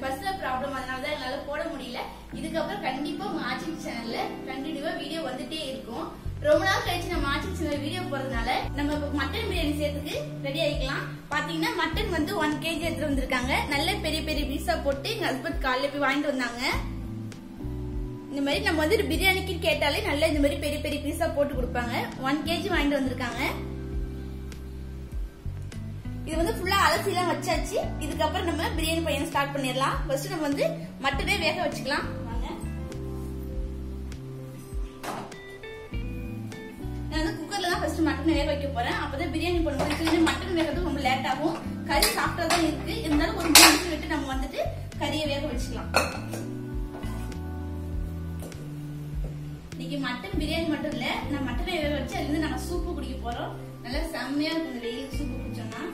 Personal problem அதனால தான் என்னால போட முடியல இதுக்கப்புறம் கண்டிப்பா உங்க ஆச்சி சேனல்ல கண்டினியூவா வீடியோ வந்துட்டே இருக்கும் ரொம்ப நாள் கழிச்சு நம்ம ஆச்சி சேனல் வீடியோ போறதுனால நம்ம இப்ப மட்டன் பிரியாணி செய்யறதுக்கு ரெடி ஆயிக்கலாம் பாத்தீங்கன்னா மட்டன் வந்து ஒன் கேஜி எடுத்துட்டு வந்திருக்காங்க நல்ல பெரிய பெரிய பீஸா போட்டு எங்க ஹஸ்பண்ட் காலையில போய் வாங்கிட்டு வந்தாங்க இந்த மாதிரி நம்ம வந்து பிரியாணிக்கு கேட்டாலே நல்ல இந்த மாதிரி பெரிய பெரிய பீஸா போட்டு கொடுப்பாங்க ஒன் கேஜி வாங்கிட்டு வந்திருக்காங்க இது வந்து ஃபுல்லா அலசிலாம் வச்சாச்சு இதுக்கப்புறம் நம்ம பிரியாணி பையன் ஸ்டார்ட் பண்ணிடலாம் ஃபர்ஸ்ட் நம்ம வந்து மட்டனே வேக வச்சுக்கலாம் வாங்க நான் வந்து குக்கர்ல தான் ஃபர்ஸ்ட் மட்டன் வேக வைக்க போறேன் அப்பதான் பிரியாணி பண்ணும்போது மட்டன் வேகிறது ரொம்ப லேட் ஆகும் கறி சாப்பிட்டா தான் இருக்கு இருந்தாலும் ஒரு மூணு நிமிஷம் விட்டு நம்ம வந்துட்டு கறியை வேக வச்சுக்கலாம் இன்னைக்கு மட்டன் பிரியாணி மட்டும் இல்ல நான் மட்டனை வேக வச்சு அதுல இருந்து நம்ம சூப்பு குடிக்க போறோம் நல்லா செம்மையா இருக்கும் இந்த வெயிலுக்கு சூப்பு குடிச்சோம்னா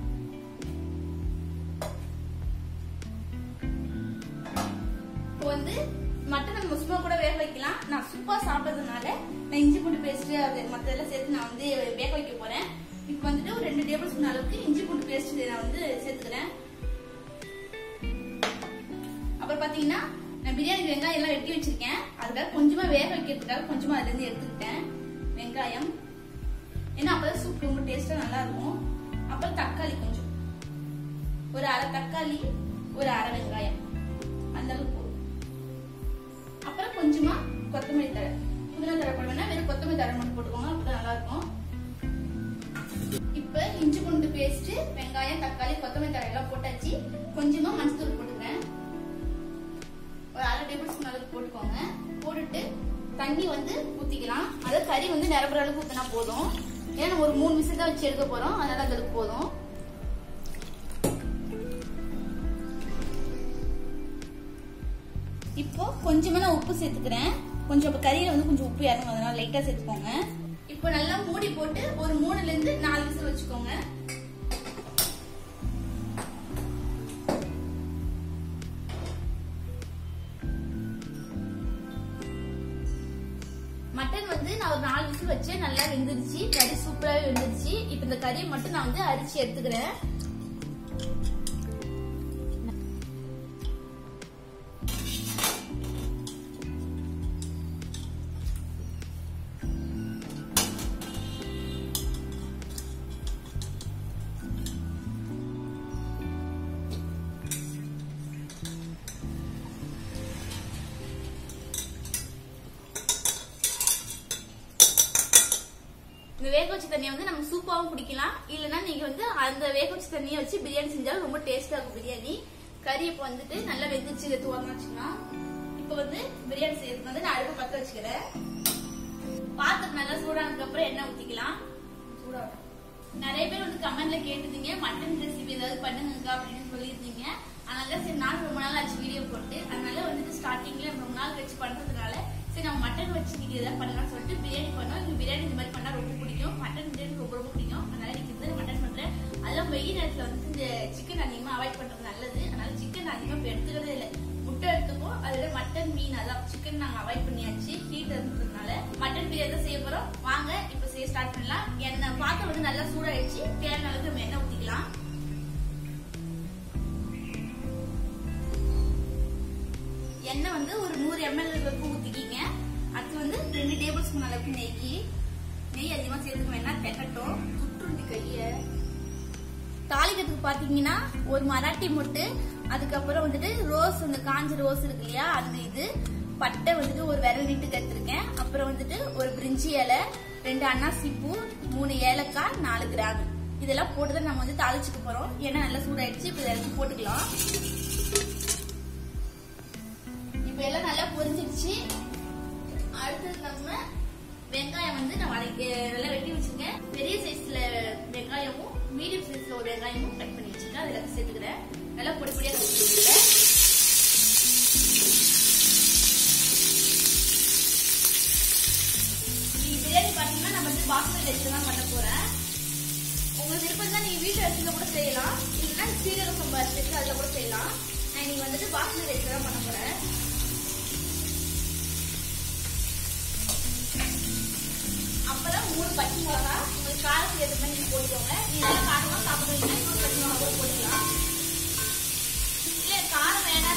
இப்போ வந்து மட்டன் நம்ம சும்மா கூட வேக வைக்கலாம் நான் சூப்பா சாப்பிட்டதுனால நான் இஞ்சி பூண்டு பேஸ்ட் அது மத்ததெல்லாம் சேர்த்து நான் வந்து வேக வைக்க போறேன் இப்போ வந்துட்டு ஒரு ரெண்டு டேபிள் ஸ்பூன் அளவுக்கு இஞ்சி பூண்டு பேஸ்ட் நான் வந்து சேர்த்துக்கிறேன் அப்புறம் பாத்தீங்கன்னா நான் பிரியாணி வெங்காயம் எல்லாம் வெட்டி வச்சிருக்கேன் அதுக்காக கொஞ்சமா வேக வைக்கிறதுக்காக கொஞ்சமா அதுல இருந்து எடுத்துக்கிட்டேன் வெங்காயம் ஏன்னா அப்பதான் சூப் ரொம்ப டேஸ்டா நல்லா இருக்கும் அப்புறம் தக்காளி கொஞ்சம் ஒரு அரை தக்காளி ஒரு அரை வெங்காயம் அந்த அளவுக்கு போதும் அப்புறம் கொஞ்சமா கொத்தமல்லி தழை புதினா தழை போடுவேன்னா வெறும் கொத்தமல்லி தழை மட்டும் போட்டுக்கோங்க அப்பதான் நல்லா இருக்கும் இப்ப இஞ்சி பூண்டு பேஸ்ட் வெங்காயம் தக்காளி கொத்தமல்லி தழை எல்லாம் போட்டாச்சு கொஞ்சமா மஞ்சத்தூள் போட்டுக்கிறேன் ஒரு அரை டேபிள் ஸ்பூன் அளவுக்கு போட்டுக்கோங்க போட்டுட்டு தண்ணி வந்து ஊத்திக்கலாம் அதாவது கறி வந்து நிரப்புற அளவுக்கு ஊத்தினா போதும் ஏன்னா ஒரு மூணு விசில் தான் வச்சு எடுக்க போறோம் அதனால அது அளவுக்கு போதும் இப்போ கொஞ்சமா நான் உப்பு சேர்த்துக்கிறேன் கொஞ்சம் இப்ப கறியில வந்து கொஞ்சம் உப்பு இறங்கும் அதனால லைட்டா சேர்த்துக்கோங்க இப்போ நல்லா மூடி போட்டு ஒரு மூணுல இருந்து நாலு விசில் வச்சுக்கோங்க மட்டன் வந்து நான் ஒரு நாலு விசில் வச்சு நல்லா வெந்துருச்சு கறி சூப்பராகவே வெந்துருச்சு இப்போ இந்த கறியை மட்டும் நான் வந்து அரிச்சு எடுத்துக்கிறேன் இந்த வேக வச்ச தண்ணியை வந்து நம்ம சூப்பாவும் குடிக்கலாம் இல்லைன்னா நீங்க வந்து அந்த வேக வச்ச தண்ணியை வச்சு பிரியாணி செஞ்சாலும் ரொம்ப டேஸ்டா இருக்கும் பிரியாணி கறி இப்போ வந்துட்டு நல்லா வெந்துச்சு இதை தூரமா வச்சுக்கலாம் இப்போ வந்து பிரியாணி செய்யறதுக்கு வந்து நான் அடுப்பு பத்த வச்சுக்கிறேன் பாத்திரம் நல்லா சூடானதுக்கு அப்புறம் எண்ணெய் ஊத்திக்கலாம் சூடாகும் நிறைய பேர் வந்து கமெண்ட்ல கேட்டிருந்தீங்க மட்டன் ரெசிபி ஏதாவது பண்ணுங்க அப்படின்னு சொல்லியிருந்தீங்க அதனால சரி நானும் ரொம்ப நாள் ஆச்சு வீடியோ போட்டு அதனால வந்துட்டு ஸ்டார்டிங்ல ரொம்ப நாள் கழிச்சு பண்றதுனால சரி நம்ம மட்டன் வச்சு நீங்க ஏதாவது பண்ணலாம்னு சொல்லிட்டு பிரியாணி பண்ணோம் எனக்கு பிரியாணி இந்த மாதிரி பண்ணா ரொம்ப பிடிக்கும் மட்டன் பிரியாணி ரொம்ப ரொம்ப பிடிக்கும் அதனால இன்னைக்கு இந்த மட்டன் பண்றேன் அதெல்லாம் வெயில் நேரத்துல வந்து இந்த சிக்கன் அதிகமா அவாய்ட் பண்றது நல்லது அதனால சிக்கன் அதிகமா இப்ப எடுத்துக்கிறதே இல்லை முட்டை எடுத்துப்போம் அதுல மட்டன் மீன் அதான் சிக்கன் நாங்க அவாய்ட் பண்ணியாச்சு ஹீட் இருந்ததுனால மட்டன் பிரியாணி தான் செய்ய போறோம் வாங்க இப்ப செய்ய ஸ்டார்ட் பண்ணலாம் எண்ணெய் பாத்திரம் வந்து நல்லா சூடாயிடுச்சு தேவையான அளவுக்கு நம்ம எண்ணெய் ஊத்திக்கலாம் எண்ணெய் வந்து ஒரு நூறு எம்எல் அளவுக்கு ஊத்திக்கிங்க அடுத்து வந்து ரெண்டு டேபிள் ஸ்பூன் அளவுக்கு நெய் நெய் அதிகமா சேர்த்துக்க வேணாம் தெக்கட்டும் சுற்றுண்டி கைய தாளிக்கிறதுக்கு பாத்தீங்கன்னா ஒரு மராட்டி மொட்டு அதுக்கப்புறம் வந்துட்டு ரோஸ் அந்த காஞ்ச ரோஸ் இருக்கு இல்லையா அந்த இது பட்டை வந்துட்டு ஒரு விரல் நீட்டுக்கு எடுத்திருக்கேன் அப்புறம் வந்துட்டு ஒரு பிரிஞ்சி இலை ரெண்டு அன்னாசி பூ மூணு ஏலக்காய் நாலு கிராம் இதெல்லாம் போட்டு தான் நம்ம வந்து தாளிச்சுக்க போறோம் ஏன்னா நல்லா சூடாயிடுச்சு இப்ப இதெல்லாம் போட்டுக்கலாம் இப்ப எல்லாம் நல்லா பொரிஞ்சிடுச்சு அடுத்தது நம்ம வெங்காயம் வந்து நான் வதக்கி நல்லா வெட்டி வச்சிருக்கேன் பெரிய சைஸ்ல வெங்காயமும் மீடியம் சைஸ்ல ஒரு வெங்காயமும் கட் பண்ணி வச்சிருக்கேன் அதுல சேர்த்துக்கிறேன் நல்லா பொடி பொடியா கட் பண்ணிக்கிறேன் பிரியாணி பாத்தீங்கன்னா நம்ம வந்து பாஸ்மதி ரைஸ்ல தான் பண்ண போறேன் உங்களுக்கு விருப்பம் தான் நீங்க வீட்டு அரிசியில கூட செய்யலாம் இல்லைன்னா சீரக சம்பா அரிசி இருக்கு அதுல கூட செய்யலாம் நான் இன்னைக்கு வந்துட்டு பாஸ்மதி ரைஸ்ல தான் பண்ண போறேன் அப்பதான் மூணு பச்சை மிளகா உங்களுக்கு காரத்துக்கு ஏற்ற மாதிரி நீங்க போட்டுக்கோங்க நீங்க நல்லா காரமா சாப்பிடுவீங்கன்னா இன்னொரு பச்சை மிளகா கூட போட்டுக்கலாம் இல்ல காரம் வேணாம்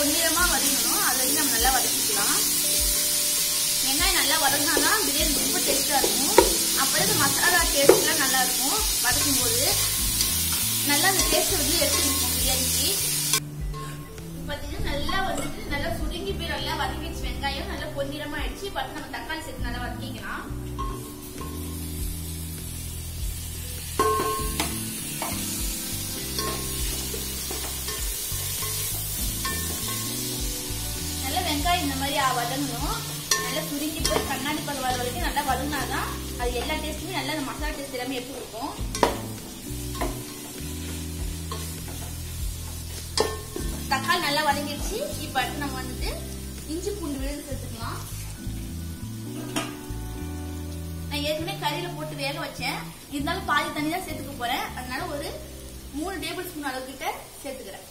பொன்னிறமா வதங்கணும் அது வரைக்கும் நம்ம நல்லா வதக்கிக்கலாம் வெங்காயம் நல்லா வதங்கினாதான் பிரியாணி ரொம்ப டேஸ்டா இருக்கும் அப்பதான் இந்த மசாலா டேஸ்ட்லாம் நல்லா இருக்கும் வதக்கும் போது நல்லா அந்த டேஸ்ட் வந்து எடுத்துருக்கும் பிரியாணிக்கு பாத்தீங்கன்னா நல்லா வந்துட்டு நல்லா சுருங்கி போய் நல்லா வதங்கிடுச்சு வெங்காயம் நல்லா பொன்னிறமா ஆயிடுச்சு பார்த்து நம்ம தக்காளி சேர்த்து நல்லா வதக்கிக்கலாம் நல்லா வெங்காயம் இந்த மாதிரி வதங்கணும் நல்லா சுருங்கி போய் கண்ணாடி பதம் வர வரைக்கும் நல்லா வதங்கினாதான் அது எல்லா டேஸ்ட்டுமே நல்லா அந்த மசாலா டேஸ்ட் எல்லாமே எடுத்து கொடுக்கும் தக்காளி நல்லா வதங்கிடுச்சு இப்ப அடுத்து நம்ம வந்துட்டு இஞ்சி பூண்டு விழுந்து சேர்த்துக்கலாம் நான் ஏற்கனவே கறியில போட்டு வேக வச்சேன் இருந்தாலும் பாதி தண்ணி தான் சேர்த்துக்க போறேன் அதனால ஒரு மூணு டேபிள் ஸ்பூன் அளவு கிட்ட சேர்த்துக்கிறேன்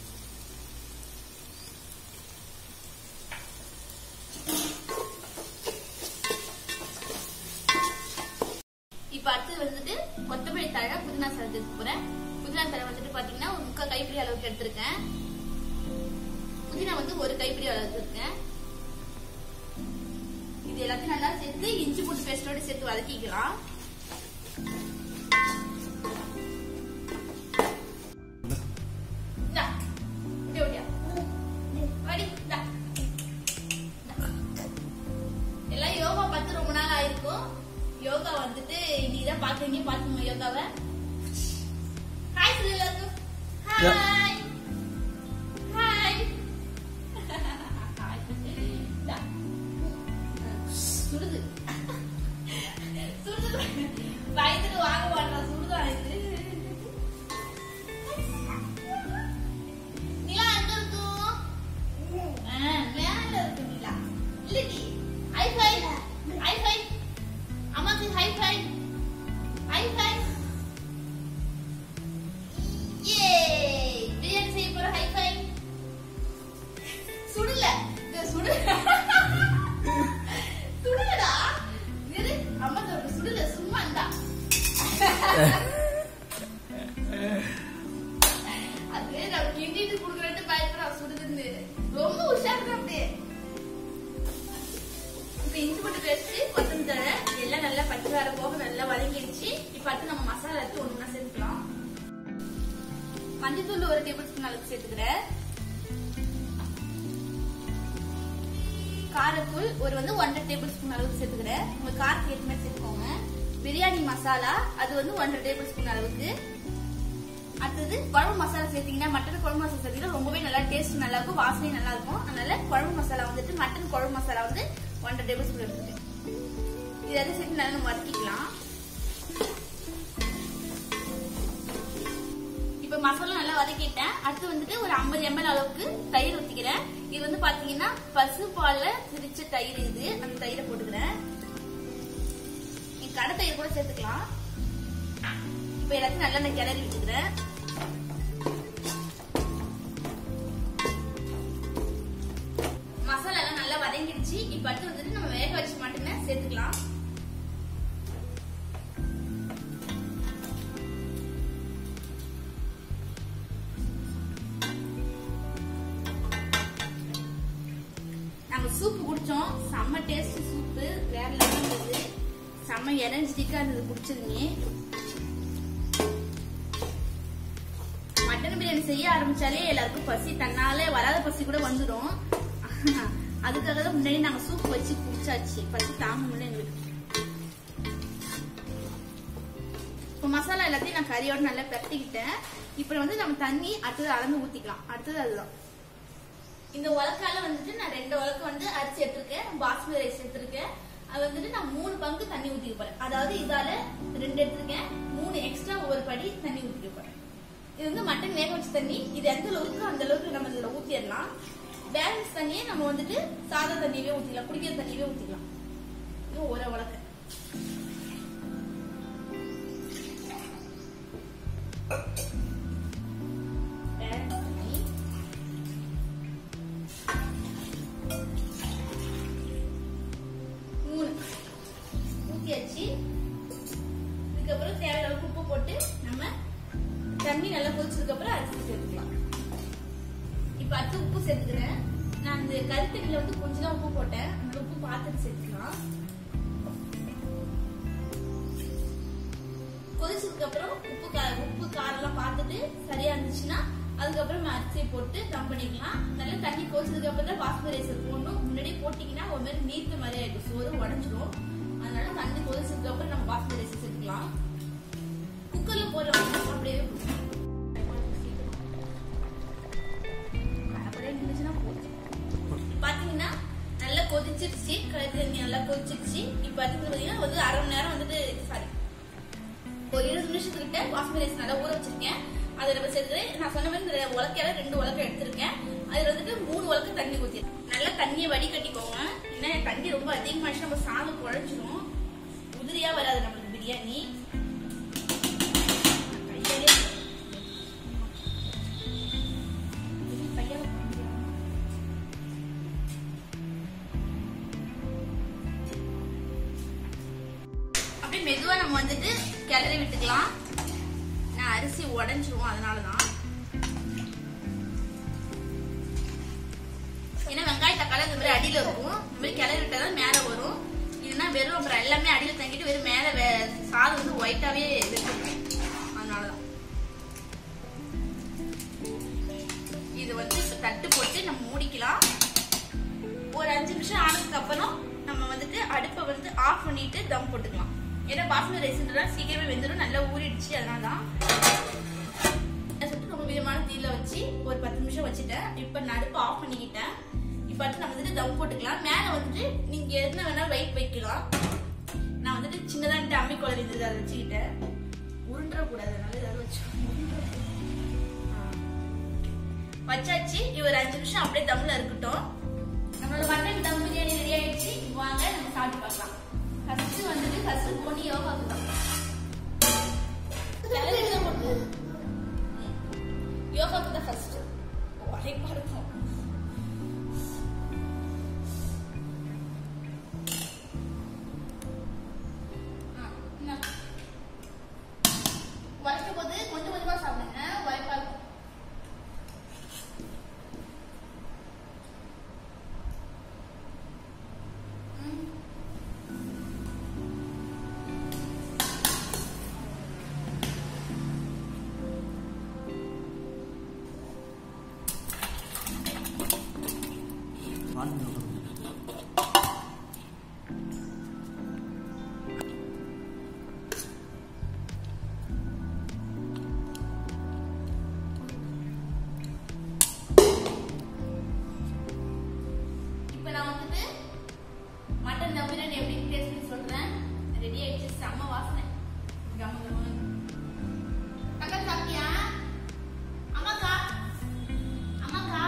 இப்ப அடுத்தது வந்துட்டு கொத்தமல்லி தழை புதினா தழை சேர்த்து போறேன் புதினா தழை வந்துட்டு பாத்தீங்கன்னா ஒரு முக்கால் கைப்பிடி அளவுக்கு எடுத்திருக்கேன் புதினா வந்து ஒரு கைப்பிடி அளவுக்கு எடுத்திருக்கேன் இது எல்லாத்தையும் நல்லா சேர்த்து இஞ்சி பூண்டு பேஸ்டோட சேர்த்து வதக்கிக்கலாம் இந்தா, இப்படி ஓடியா. வாடி, இந்தா. எல்லாம் யோகா பார்த்து ரொம்ப நாள் ஆயிருக்கும் யோகா வந்துட்டு நீதான் பாக்குறீங்க பாத்துங்க யோகாவை ஹாய் சொல்லு எல்லாருக்கும் ஹாய் ஹாய் இந்தா. சுடுது சுடுது வயதுக்கு வாங்க மாட்டான் சுடுதான் இது நிலா எங்க இருக்கும் ஆ, மேல இருக்கு நிலா இல்லடி ஹை ஃபை ஹை ஃபை அம்மாக்கு ஹை ஃபை ஹை ஃபை ஏ பிரியாணி செய்ய போற ஹை ஃபை சுடல இந்த சுடு சுடலடா இரு அம்மா சொல்ற சுடல சும்மா இந்தா அது நான் கிண்டிட்டு குடுக்குறேன்னு பயப்படுறா சுடுதுன்னு ரொம்ப உஷாரு அப்படியே இப்ப இஞ்சி போட்டு பேஸ்ட் கொத்தமல்லி தழை எல்லாம் நல்லா பச்சை வர போக நல்லா வதங்கிடுச்சு இப்ப அடுத்து நம்ம மசாலா எடுத்து ஒண்ணா சேர்த்துக்கலாம் மஞ்சத்தூள் ஒரு டேபிள் ஸ்பூன் அளவுக்கு சேர்த்துக்கிறேன் காரத்தூள் ஒரு வந்து ஒன்றரை டேபிள் ஸ்பூன் அளவுக்கு சேர்த்துக்கிறேன் உங்க காரத்துக்கு ஏற்ற மாதிரி சேர்த்துக்கோங்க பிரியாணி மசாலா அது வந்து ஒன்றரை டேபிள் ஸ்பூன் அளவுக்கு அடுத்தது குழம்பு மசாலா சேர்த்தீங்கன்னா மட்டன் குழம்பு மசாலா சேர்த்தீங்கன்னா ரொம்பவே நல்லா டேஸ்ட் நல்லா இருக்கும் வாசனையும் நல்லா இருக்கும் அதனால குழம்பு மசாலா வந்துட்டு மட்டன் குழம்பு மசாலா வந்து ஒன்றரை டேபிள் ஸ்பூன் எடுத்துக்கேன் இதை சேர்த்து நல்லா நம்ம வதக்கிக்கலாம் இப்ப மசாலா நல்லா வதக்கிட்டேன் அடுத்து வந்துட்டு ஒரு 50 எம்எல் அளவுக்கு தயிர் ஊத்திக்கிறேன் இது வந்து பாத்தீங்கன்னா பசு பால்ல திரிச்ச தயிர் இது அந்த தயிரை போட்டுக்கிறேன் நீ கடை தயிர் கூட சேர்த்துக்கலாம் இப்ப எல்லாத்தையும் நல்லா நான் கிளறி விட்டுக்கிறேன் மசாலா எல்லாம் நல்லா வதங்கிடுச்சு இப்ப அடுத்து வந்துட்டு நம்ம வேக வச்சு மட்டுமே சேர்த்துக்கலாம் நாங்க சூப் குடிச்சோம் செம்ம டேஸ்ட் சூப்பு வேற லெவல் இருந்தது செம்ம எனர்ஜெட்டிக்கா இருந்தது குடிச்சதுங்க மட்டன் பிரியாணி செய்ய ஆரம்பிச்சாலே எல்லாருக்கும் பசி தன்னாலே வராத பசி கூட வந்துடும் அதுக்காக தான் முன்னாடி நாங்க சூப் வச்சு குடிச்சாச்சு பசி தாங்க முடியல எங்களுக்கு இப்போ மசாலா எல்லாத்தையும் நான் கறியோட நல்லா பெரட்டிக்கிட்டேன் இப்போ வந்து நம்ம தண்ணி அடுத்தது அளந்து ஊத்திக்கலாம் அடுத்தது அதுதான் இந்த உலக்கால வந்துட்டு நான் ரெண்டு உலக்கு வந்து அரிசி எடுத்திருக்கேன் பாஸ்மதி ரைஸ் எடுத்திருக்கேன் அது வந்துட்டு நான் மூணு பங்கு தண்ணி ஊத்திக்க போறேன் அதாவது இதால ரெண்டு எடுத்திருக்கேன் மூணு எக்ஸ்ட்ரா ஒரு படி தண்ணி ஊத்திக்க போறேன் இது வந்து மட்டன் வேக வச்ச தண்ணி இது எந்த அளவுக்கு அந்த அளவுக்கு நம்ம இதுல ஊத்திடலாம் பேலன்ஸ் தண்ணியே நம்ம வந்துட்டு சாதா தண்ணியவே ஊத்திக்கலாம் குடிக்கிற தண்ணியவே ஊத்திக்கலாம் இது ஒரு உலக்கு பேலன்ஸ் தண்ணி மூணு ஊத்தியாச்சு இதுக்கப்புறம் தேவையான அளவுக்கு உப்பு போட்டு நம்ம தண்ணி நல்லா கொதிச்சதுக்கு அப்புறம் அரிசி சேர்த்துக்கலாம் இப்ப இப்ப அடுத்து உப்பு சேர்த்துக்கிறேன் நான் இந்த கருத்தட்டில வந்து கொஞ்சம் தான் உப்பு போட்டேன் அந்த உப்பு பார்த்துட்டு சேர்த்துக்கலாம் கொதிச்சதுக்கு அப்புறம் உப்பு கா- உப்பு காரெல்லாம் பார்த்துட்டு சரியா இருந்துச்சுன்னா அதுக்கப்புறம் அரிசி போட்டு தம் பண்ணிக்கலாம் நல்லா தண்ணி கொதிச்சதுக்கு அப்புறம் தான் பாஸ்மதி ரைஸ் போடணும் முன்னாடியே போட்டீங்கன்னா ஒரு மாதிரி நீர்த்த மாதிரி ஆயிடும் சோறு உடஞ்சிரும் அதனால தண்ணி கொதிச்சதுக்கு அப்புறம் நம்ம பாஸ்மதி ரைஸ் சேர்த்துக்கலாம் குக்கர்ல போடுறவங்க அப்படியே அப்படியே நின்னுச்சுன்னா போதும். பாத்தீங்கன்னா நல்லா கொதிச்சிருச்சு கழுத்து தண்ணி நல்லா கொதிச்சிருச்சு இப்ப பாத்தீங்கன்னா வந்து அரை மணி நேரம் வந்துட்டு சாரி ஒரு இருபது நிமிஷத்துக்கிட்ட பாஸ்மதி ரைஸ் நல்லா ஊற வச்சிருக்கேன் அதுல நம்ம சேர்த்து நான் சொன்ன மாதிரி இந்த உலக்கையில ரெண்டு உலக்கை எடுத்திருக்கேன் அதுல வந்துட்டு மூணு உலக்கை தண்ணி ஊத்தி நல்லா தண்ணியை வடிகட்டிக்கோங்க ஏன்னா தண்ணி ரொம்ப அதிகமாச்சு நம்ம சாதம் குழஞ்சிரும் உதிரியா வராது நம்மளுக்கு பிரியாணி கையாலே கையால அப்படியே மெதுவா நம்ம வந்துட்டு கிளறி விட்டுக்கலாம் நான் அரிசி உடைஞ்சிரும் அதனாலதான் ஏன்னா வெங்காய தக்காளி இந்த மாதிரி அடியில இருக்கும் இந்த மாதிரி கிளறி விட்டாதான் மேல வரும் இல்லைன்னா வெறும் அப்புறம் எல்லாமே அடியில தங்கிட்டு வெறும் மேல வே- சாதம் வந்து ஒயிட்டாவே இருக்கும் அதனாலதான் இது வந்து இப்ப தட்டு போட்டு நம்ம மூடிக்கலாம் ஒரு அஞ்சு நிமிஷம் ஆனதுக்கு அப்புறம் நம்ம வந்துட்டு அடுப்பை வந்து ஆஃப் பண்ணிட்டு தம் போட்டுக்கலாம் ஏன்னா பாஸ்மதி ரைஸ்ன்றதா சீக்கிரமே வெந்துடும் நல்லா ஊறிடுச்சு அதனால தான் சொல்லிட்டு ரொம்ப விதமான தீயில வச்சு ஒரு பத்து நிமிஷம் வச்சுட்டேன் இப்ப நான் அடுப்பை ஆஃப் பண்ணிக்கிட்டேன் இப்ப அடுத்து நம்ம வந்துட்டு தம் போட்டுக்கலாம் மேல வந்துட்டு நீங்க என்ன வேணா வெயிட் வைக்கலாம் நான் வந்துட்டு சின்னதா அம்மி குழந்தை இருந்தது அதை வச்சுக்கிட்டேன் உருண்டற கூடாது அதனால ஏதாவது வச்சு வச்சாச்சு இது ஒரு அஞ்சு நிமிஷம் அப்படியே தம்ல இருக்கட்டும் நம்மளோட மட்டன் தம் பிரியாணி ரெடி ஆயிடுச்சு வாங்க நம்ம சாப்பிட்டு பார்க்கலாம் ஃபர்ஸ்ட் வந்துட்டு ஃபர்ஸ்ட் போனி யோகாவுக்கு தான் கிளறிட்டு தான் போடணும். யோகாவுக்கு தான் ஃபர்ஸ்ட் உழைப்பா இருக்கும் ஆ, இந்தா. உழைக்கும் போது கொஞ்சம் கொஞ்சமா சாப்பிடுங்க உழைப்பா இருக்கும் இப்போ நான் வந்துட்டு மட்டன் தம் பிரியாணி எப்படி டேஸ்ட் பண்ணி சொல்றேன் ரெடி ஆயிடுச்சு செம்ம வாசனை கம கமன்னு. அக்கா சாப்பிட்டியா அம்மாக்கா அம்மாக்கா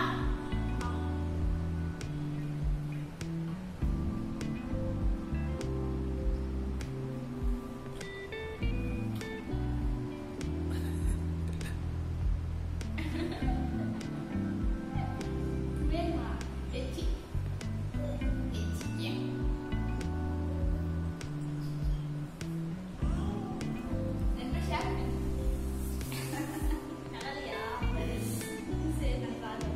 வேணுமா எச்சி எச்சி ஏன் ரெண்டு ஷேர் நல்லா இல்லையா சரி நான் பாருங்க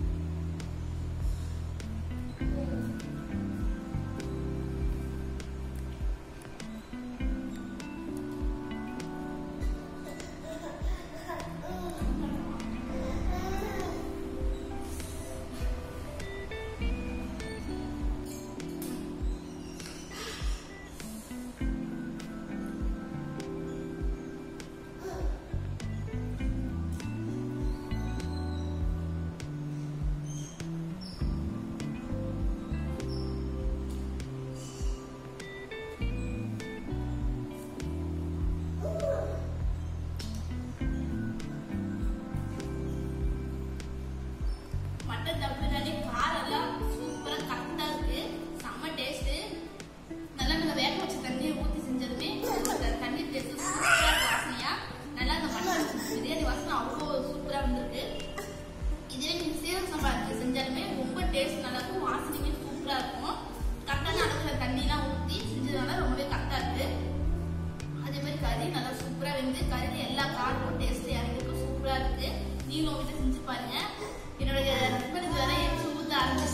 மட்டன் தம் பிரியாணி காரெல்லாம் சூப்பரா கரெக்டா இருக்கு செம்ம டேஸ்ட் நல்லா நம்ம வேக வச்ச தண்ணியை ஊத்தி செஞ்சதுமே அந்த தண்ணி டேஸ்ட் சூப்பரா இருக்கு வாசனையா நல்லா அந்த மட்டன் பிரியாணி வாசனை அவ்வளோ சூப்பரா வந்திருக்கு இதுவே நீங்க சீரக சம்பா அரிசி செஞ்சாலுமே ரொம்ப டேஸ்ட் நல்லா இருக்கும் வாசனையுமே சூப்பரா இருக்கும் கரெக்டான அளவுல தண்ணிலாம் ஊத்தி செஞ்சதுனால ரொம்பவே கரெக்டா இருக்கு அதே மாதிரி கறி நல்லா சூப்பரா வெந்து கறியில எல்லா காரும் டேஸ்ட் இறங்கிருக்கும் சூப்பரா இருக்கு நீங்களும் உங்க வீட்டுல செஞ்சு பாருங்க என்னோட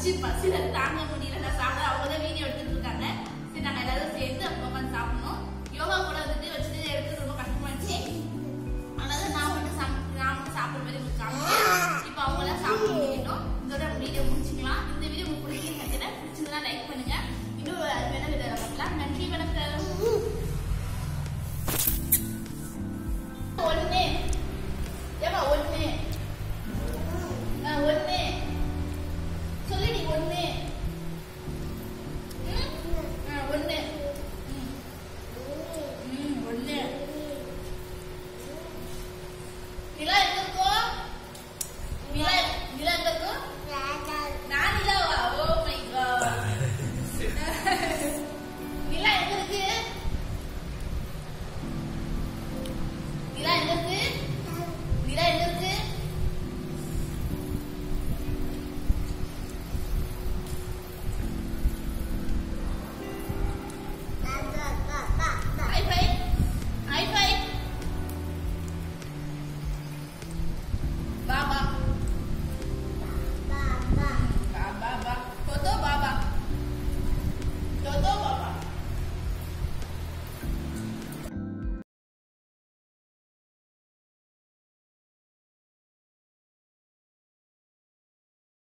வச்சு பசியில தாங்க முடியல நான் சாப்பிட அவங்க தான் வீடியோ எடுத்துட்டு இருக்காங்க சரி நாங்க எல்லாரும் சேர்ந்து அப்போ உட்காந்து சாப்பிடணும்